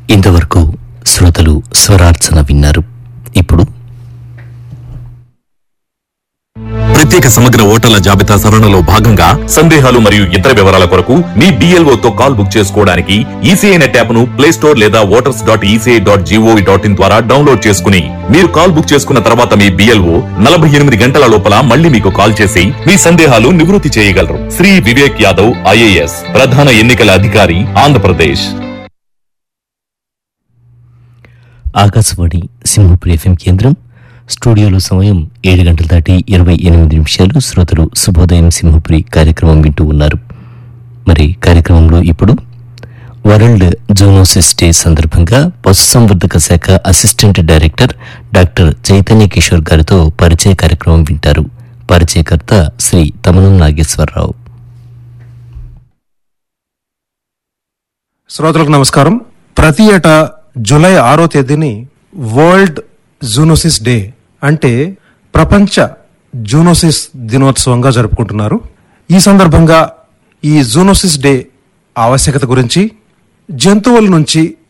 ఇంతవరకు శ్రోతలు స్వరార్చన విన్నారు ఇప్పుడు ప్రత్యేక సమగ్ర ఓటర్ల జాబితా సవరణలో భాగంగా సందేహాలు మరియు ఇతర వివరాల కొరకు మీ BLO తో కాల్ బుక్ చేసుకోవడానికి ఈసీఐ నెట్ యాప్ ను ప్లే స్టోర్ లేదా voters dot ECI dot G O V dot in ద్వారా డౌన్లోడ్ చేసుకుని మీరు కాల్ బుక్ చేసుకున్న తర్వాత మీ బిఎల్ఓ నలభై ఎనిమిది గంటల లోపల మళ్ళీ మీకు కాల్ చేసి మీ సందేహాలు నివృత్తి చేయగలరు శ్రీ వివేక్ యాదవ్ ఐఏఎస్ ప్రధాన ఎన్నికల అధికారి ఆంధ్రప్రదేశ్ ఆకాశవాణి సింహపురి ఎఫ్ఎం కేంద్రం స్టూడియోలో సమయం ఏడు గంటల దాటి ఇరవై ఎనిమిది నిమిషాలు శ్రోతలు శుభోదయం సింహపురి కార్యక్రమం వింటూ ఉన్నారు మరి కార్యక్రమంలో ఇప్పుడు వరల్డ్ జూనోసిస్ డే సందర్భంగా పశుసంవర్ధక శాఖ assistant director doctor Chaitanya Kishore గారితో పరిచయ కార్యక్రమం వింటారు పరిచయకర్త శ్రీ తమనం నాగేశ్వరరావు శ్రోతలకు నమస్కారం ప్రతి ఏటా జూలై ఆరో తేదీని వరల్డ్ జూనోసిస్ డే అంటే ప్రపంచ జూనోసిస్ దినోత్సవంగా జరుపుకుంటున్నారు ఈ సందర్భంగా ఈ జూనోసిస్ డే ఆవశ్యకత గురించి జంతువుల నుంచి